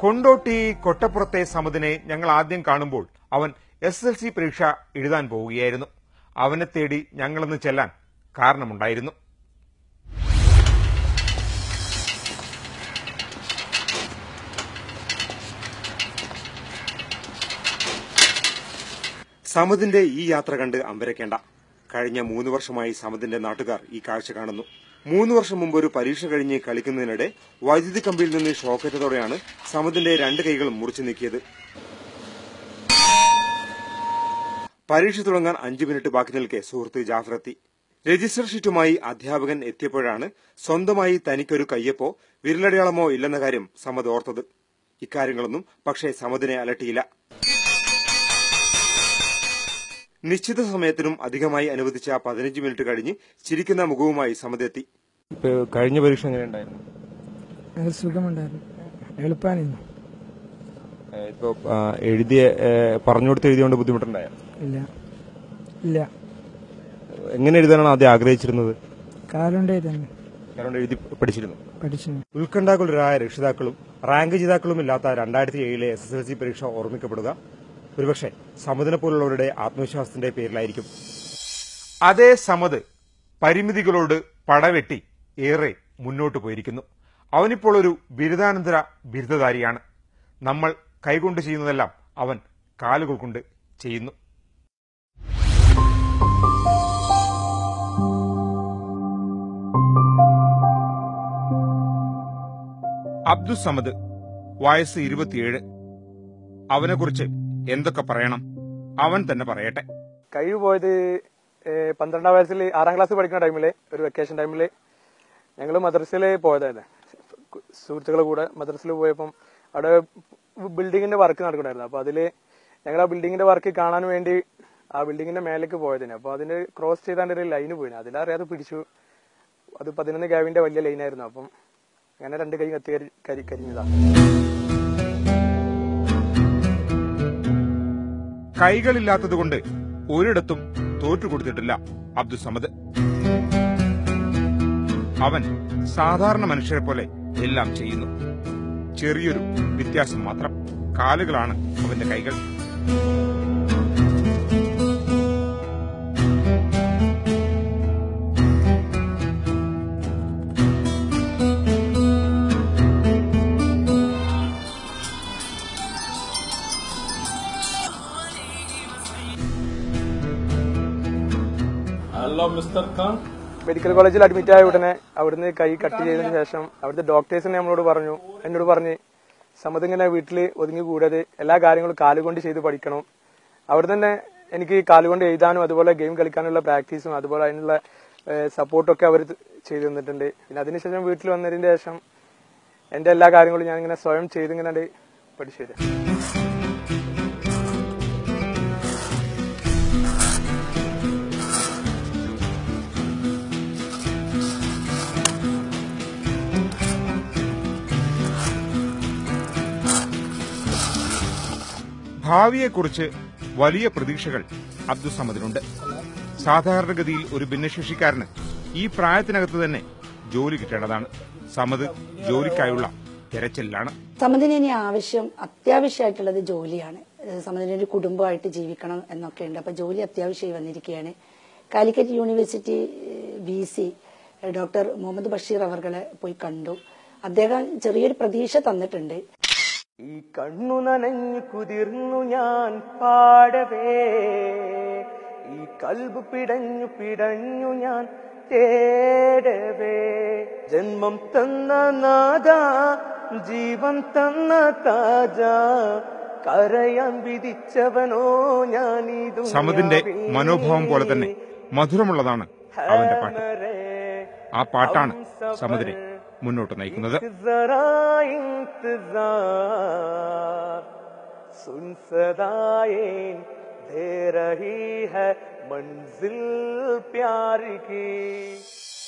കൊണ്ടോട്ടി കൊട്ടപ്പുറത്തെ സമതിനെ ഞങ്ങൾ ആദ്യം കാണുമ്പോൾ അവൻ എസ് എൽ സി പരീക്ഷ എഴുതാൻ പോവുകയായിരുന്നു അവനെ തേടി ഞങ്ങളൊന്ന് ചെല്ലാൻ കാരണമുണ്ടായിരുന്നു സമതിന്റെ ഈ യാത്ര കണ്ട് അമ്പരക്കേണ്ട കഴിഞ്ഞ മൂന്ന് വർഷമായി സമതിന്റെ നാട്ടുകാർ ഈ കാഴ്ച കാണുന്നു മൂന്ന് വർഷം മുമ്പ് ഒരു പരീക്ഷ കഴിഞ്ഞ് കളിക്കുന്നതിനിടെ വൈദ്യുതി കമ്പിയിൽ നിന്ന് ഷോക്കേറ്റതോടെയാണ് സമതിന്റെ രണ്ട് കൈകളും മുറിച്ചു നീക്കിയത് പരീക്ഷ തുടങ്ങാൻ അഞ്ചു മിനിറ്റ് ബാക്കി നിൽക്കെ സുഹൃത്ത് ജാഫർ എത്തി രജിസ്റ്റർ ഷീറ്റുമായി അധ്യാപകൻ എത്തിയപ്പോഴാണ് സ്വന്തമായി തനിക്കൊരു കയ്യപ്പോ വിരലടയാളമോ ഇല്ലെന്ന കാര്യം സമത് ഓർത്തത് ഇക്കാര്യങ്ങളൊന്നും പക്ഷേ സമതിനെ അലട്ടിയില്ല നിശ്ചിത സമയത്തിനും അധികമായി അനുവദിച്ച പതിനഞ്ച് മിനിറ്റ് കഴിഞ്ഞ് ചിരിക്കുന്ന മുഖവുമായി സമതെത്തി കഴിഞ്ഞ പരീക്ഷ എങ്ങനെയുണ്ടായിരുന്നു അത് സുഖമുണ്ടായിരുന്നു എളുപ്പമായിരുന്നു ഇപ്പോ എഴുതിയ പറഞ്ഞു കൊടുത്ത് എഴുതിയോണ്ട് ബുദ്ധിമുട്ടുണ്ടായ ഇല്ല ഇല്ല എങ്ങനെ എഴുതാനാണ് ആദ്യം ആഗ്രഹിച്ചിരുന്നത് കാലുണ്ടേ തന്നെ കാരണം എഴുതി പഠിച്ചിരുന്നു പഠിച്ചു ഉത്കണ്ഠാകുലരായ രക്ഷിതാക്കളും റാങ്ക് ജേതാക്കളും ഇല്ലാത്ത രണ്ടായിരത്തി ഏഴിലെ എസ് എസ് എൽ സി പരീക്ഷ ഓർമ്മിക്കപ്പെടുക ഒരുപക്ഷെ സമതിനെ പോലുള്ളവരുടെ ആത്മവിശ്വാസത്തിന്റെ പേരിലായിരിക്കും അതേ സമത് പരിമിതികളോട് പടവെട്ടി ഏറെ മുന്നോട്ട് പോയിരിക്കുന്നു അവനിപ്പോൾ ഒരു ബിരുദാനന്തര ബിരുദധാരിയാണ് നമ്മൾ കൈകൊണ്ട് ചെയ്യുന്നതെല്ലാം അവൻ കാലുകൾ കൊണ്ട് ചെയ്യുന്നു അബ്ദുൽ സമദ് വയസ്സ് ഇരുപത്തിയേഴ് അവനെക്കുറിച്ച് എന്തൊക്കെ പറയണം അവൻ തന്നെ പറയട്ടെ കഴിവ് പോയത് ഏഹ്, പന്ത്രണ്ടാം വയസ്സിൽ ആറാം ക്ലാസ് പഠിക്കുന്ന ടൈമില് ഒരു വെക്കേഷൻ ടൈമില് ഞങ്ങൾ മദ്രസയിൽ പോയതായിരുന്നു സുഹൃത്തുക്കളുടെ കൂടെ മദ്രസയിൽ പോയപ്പം അവിടെ ബിൽഡിങ്ങിന്റെ വർക്ക് നടക്കണമായിരുന്നു അപ്പൊ അതില് ഞങ്ങൾ ആ ബിൽഡിങ്ങിന്റെ വർക്ക് കാണാൻ വേണ്ടി ആ ബിൽഡിങ്ങിന്റെ മേലേക്ക് പോയതിന് അപ്പൊ അതിന് ക്രോസ് ചെയ്താണ്ട് ഒരു ലൈന് പോയിന് അതിലറിയാതെ പിടിച്ചു അത് പതിനൊന്ന് ഗ്യാവിന്റെ വലിയ ലൈനായിരുന്നു അപ്പം അങ്ങനെ രണ്ട് കൈ കത്തി കരി- കരി കരിഞ്ഞതാ കൈകളില്ലാത്തതുകൊണ്ട് ഒരിടത്തും തോറ്റുകൊടുത്തിട്ടില്ല അബ്ദുൽ സമദ് അവൻ സാധാരണ മനുഷ്യരെ പോലെ എല്ലാം ചെയ്യുന്നു ചെറിയൊരു വ്യത്യാസം മാത്രം കാലുകളാണ് അവന്റെ കൈകൾ Hello, Mr. Khan. മെഡിക്കൽ കോളേജിൽ അഡ്മിറ്റ് ആയ ഉടനെ അവിടുന്ന് കൈ കട്ട് ചെയ്തതിനു ശേഷം അവിടുത്തെ ഡോക്ടേഴ്സിനെ നമ്മളോട് പറഞ്ഞു എന്നോട് പറഞ്ഞ് സമ്മതം ഇങ്ങനെ വീട്ടിൽ ഒതുങ്ങി കൂടാതെ എല്ലാ കാര്യങ്ങളും കാലുകൊണ്ട് ചെയ്ത് പഠിക്കണം അവിടെ തന്നെ എനിക്ക് കാലുകൊണ്ട് എഴുതാനും അതുപോലെ ഗെയിം കളിക്കാനുള്ള പ്രാക്ടീസും അതുപോലെ അതിനുള്ള സപ്പോർട്ടും ഒക്കെ അവർ ചെയ്തു തന്നിട്ടുണ്ട് പിന്നെ അതിനുശേഷം വീട്ടിൽ വന്നതിന് ശേഷം എന്റെ എല്ലാ കാര്യങ്ങളും ഞാൻ ഇങ്ങനെ സ്വയം ചെയ്തിങ്ങനെ പഠിച്ചു തരാം ഭാവിയെക്കുറിച്ച് വലിയ പ്രതീക്ഷകൾ അബ്ദുൽ സമദിനുണ്ട് സാധാരണഗതിയിൽ ഒരു ഭിന്നശേഷിക്കാരന് ഈ പ്രായത്തിനകത്ത് തന്നെ ജോലി കിട്ടേണ്ടതാണ് സമദ് ജോലിക്കായുള്ള തെരച്ചിലാണ് സമതിന് ഇനി ആവശ്യം അത്യാവശ്യമായിട്ടുള്ളത് ജോലിയാണ് ഏഹ് സമതിന് ഒരു കുടുംബമായിട്ട് ജീവിക്കണം എന്നൊക്കെ ഉണ്ട് അപ്പൊ ജോലി അത്യാവശ്യമായി വന്നിരിക്കുകയാണ് Calicut university V C doctor Muhammad Basheer അവർകളെ പോയി കണ്ടു അദ്ദേഹം ചെറിയൊരു പ്രതീക്ഷ തന്നിട്ടുണ്ട് ഈ കണ്ണു നനഞ്ഞു കുതിർന്നു ഞാൻ പാടവേ ഈ കൽബ് പിടഞ്ഞു പിടഞ്ഞു ഞാൻ തേടവേ ജന്മം തന്ന നാദ ജീവൻ തന്ന താജ കരയാൻ വിധിച്ചവനോ ഞാൻ ഈ സമദിന്റെ മനോഭാവം പോലെ തന്നെ മധുരമുള്ളതാണ് അവന്റെ പാട്ട് ആ പാട്ടാണ് സമദിനെ മുന്നോട്ട് നയിക്കുന്നത് जरा इंतजार सुन सदाएं दे रही है मंजिल प्यार की